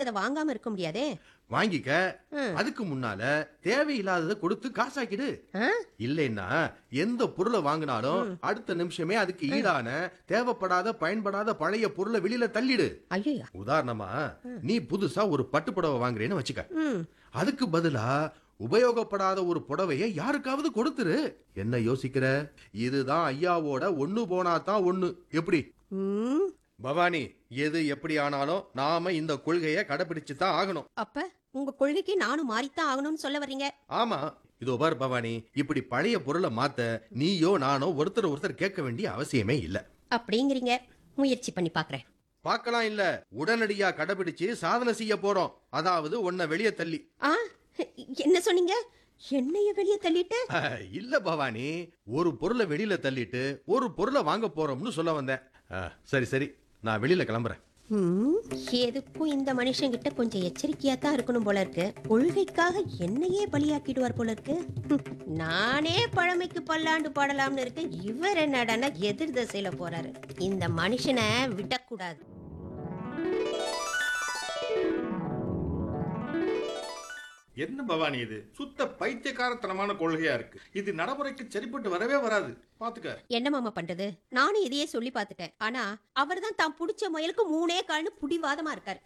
அதை வாங்காம இருக்க முடியாதே வாங்கிக்க ம். அதுக்கு முன்னால தேவையில்லாததை கொடுத்து காசாக்கிடு ஆ? இல்லைன்னா எந்த பொருளை வாங்கினாலும் அடுத்த நிமிஷமே அதுக்கு ஈடான தேவைப்படாத பயன்படாத பழைய பொருளை வெளியில தள்ளிடு ஐயோ உதாரணமா நீ புதுசா ஒரு பட்டு புடவை வாங்குறேன்னு வச்சுக்க ம் அதுக்கு பதிலா உபயோகப்படாத ஒரு புடவைய யாருக்காவது கொடுத்துரு என்ன யோசிக்கிற இதுதான் ஐயாவோட ஒண்ணு போனா தான் ஒண்ணு எப்படி ம் பவானி எது எப்படி ஆனாலும் நாம இந்த கொள்கையை கடைபிடிச்சு தான் ஆகணும் அப்ப உங்க கொள்கைக்கு நானும் மாறித்தான் ஆகணும்னு சொல்ல வர்றீங்க ஆமா இதோ பார் பவானி இப்படி பழைய பொருளை மாத்த நீயோ நானோ ஒருத்தர் ஒருத்தர் கேட்க வேண்டிய அவசியமே இல்ல அப்படிங்கிறீங்க முயற்சி பண்ணி பாக்குறேன் பார்க்கலாம் இல்ல உடனடியா கடைபிடிச்சு சாதனை செய்ய போறோம் அதாவது உன்னை வெளியே தள்ளி ஆ என்ன சொன்னீங்க என்னைய வெளியே தள்ளிட்டு அஹ், இல்ல பவானி ஒரு பொருளை வெளியில தள்ளிட்டு ஒரு பொருளை வாங்க போறோம்னு சொல்ல வந்தேன் அஹ், சரி சரி நான் வெளியில கிளம்புறேன் ம், எதுக்கும் இந்த மனுஷங்கிட்ட கொஞ்சம் எச்சரிக்கையா தான் இருக்கணும் போல இருக்கு கொள்கைக்காக என்னையே பலியாக்கிடுவார் போல இருக்கு ஹம், நானே பழமைக்கு பல்லாண்டு பாடலாம்னு இருக்கு இவர் என்னடான்னா எதிர் திசையில போறாரு இந்த மனுஷனை விடக்கூடாது என்ன பவானி இது சுத்த பைத்தியக்காரத்தனமான கொள்கையா இருக்கு இது நடைமுறைக்கு சரிப்பட்டு வரவே வராது பாத்துக்க என்ன மாமா பண்றது நானும் இதையே சொல்லி பார்த்துட்டேன் ஆனா அவர் தான் தான் புடிச்ச முயலுக்கு மூணே கால்னு புடிவாதமா இருக்காரு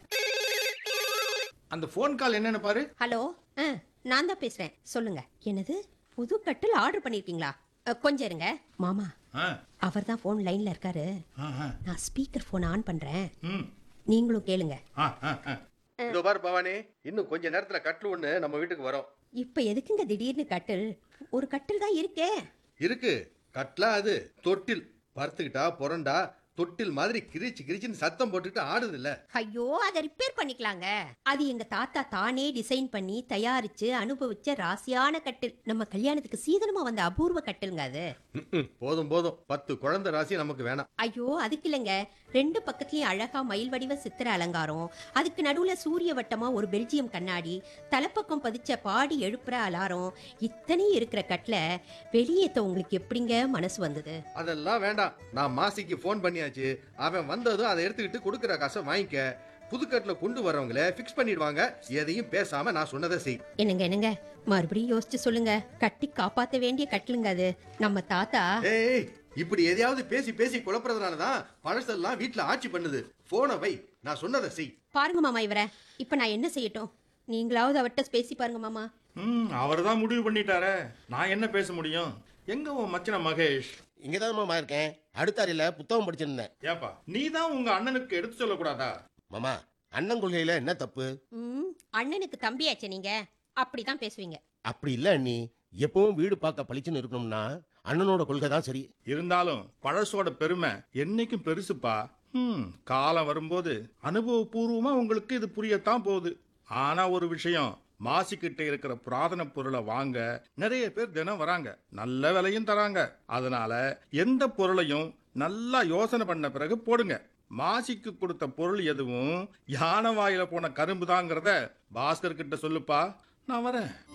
அந்த ஃபோன் கால் என்னன்னு பாரு ஹலோ ஆ, நான் தான் பேசுறேன் சொல்லுங்க என்னது புது கட்டில் ஆர்டர் பண்ணிருக்கீங்களா அ, கொஞ்சம் இருங்க மாமா ஆ, அவர் தான் ஃபோன் லைன்ல இருக்காரு ஆ, ஆ, நான் ஸ்பீக்கர் ஃபோன் ஆன் பண்றேன் ம், நீங்களும் கேளுங்க ஆ, ஆ, ஆ. இதோ பார் பவானி இன்னும் கொஞ்ச நேரத்துல கட்லு ஒண்ணு நம்ம வீட்டுக்கு வரோம் இப்ப எதுக்குங்க திடீர்னு கட்டில் ஒரு கட்டில் தான் இருக்கே இருக்கு கட்லா அது தொட்டில் படுத்துக்கிட்டா புரண்டா தொட்டில் மாதிரி கிரிச்சு கிரிச்சுன்னு சத்தம் போட்டுட்டு ஆடுது இல்ல ஐயோ அதை ரிப்பேர் பண்ணிக்கலாங்க அது எங்க தாத்தா தானே டிசைன் பண்ணி தயாரிச்சு அனுபவிச்ச ராசியான கட்டில் நம்ம கல்யாணத்துக்கு சீதனமா வந்த அபூர்வ கட்டிலுங்க அது போதும் போதும் பத்து குழந்தை ராசி நமக்கு வேணாம் ஐயோ அதுக்கு இல்லைங்க ரெண்டு பக்கத்துலயும் அழகா மயில் வடிவ சித்திர அலங்காரம் அதுக்கு நடுவுல சூரிய வட்டமா ஒரு பெல்ஜியம் கண்ணாடி தலைப்பக்கம் பதிச்ச பாடி எழுப்புற அலாரம் இத்தனை இருக்கிற கட்டில வெளியேத்த உங்களுக்கு எப்படிங்க மனசு வந்தது அதெல்லாம் வேண்டாம் நான் மாசிக்கு ஃபோன் பண்ணியாச்சு அவன் வந்ததும் அதை எடுத்துக்கிட்டு கொடுக்குற காசை வாங்கிக்க புதுக்கட்டில் கொண்டு வரவங்கள ஃபிக்ஸ் பண்ணிடுவாங்க எதையும் பேசாம நான் சொன்னதை செய் என்னங்க என்னங்க மறுபடியும் யோசிச்சு சொல்லுங்க கட்டி காப்பாத்த வேண்டிய கட்டிலுங்க அது நம்ம தாத்தா ஏய் இப்படி எதையாவது பேசி பேசி குழப்புறதுனால தான் பழசெல்லாம் வீட்டில் ஆட்சி பண்ணுது போனை வை நான் சொன்னதை செய் பாருங்க மாமா இவரை இப்ப நான் என்ன செய்யட்டும் நீங்களாவது அவர்கிட்ட பேசி பாருங்க மாமா ம் அவர் தான் முடிவு பண்ணிட்டாரே நான் என்ன பேச முடியும் எங்க உன் மச்சன மகேஷ் இங்கதான் மாமா இருக்கேன் அடுத்த அறையில புத்தகம் படிச்சிருந்தேன் ஏப்பா நீ தான் உங்க அண்ணனுக்கு எடுத்து சொல்லக்கூடாதா மாமா அண்ணன் கொள்கையில என்ன தப்பு ம் அண்ணனுக்கு தம்பியாச்சே நீங்க அப்படிதான் பேசுவீங்க அப்படி இல்ல அண்ணி எப்பவும் வீடு பார்க்க பளிச்சுன்னு இருக்கணும்னா அண்ணனோட கொள்கை தான் சரி இருந்தாலும் பழசோட பெருமை என்னைக்கும் பெருசுப்பா ம் காலம் வரும்போது அனுபவபூர்வமா உங்களுக்கு இது புரியத்தான் போகுது ஆனா ஒரு விஷயம் மாசிக்கிட்ட இருக்கிற புராதன பொருளை வாங்க நிறைய பேர் தினம் வராங்க நல்ல விலையும் தராங்க அதனால எந்த பொருளையும் நல்லா யோசனை பண்ண பிறகு போடுங்க மாசிக்கு கொடுத்த பொருள் எதுவும் யானை வாயில போன கரும்பு தாங்கிறத பாஸ்கர் கிட்ட சொல்லுப்பா நான் வரேன்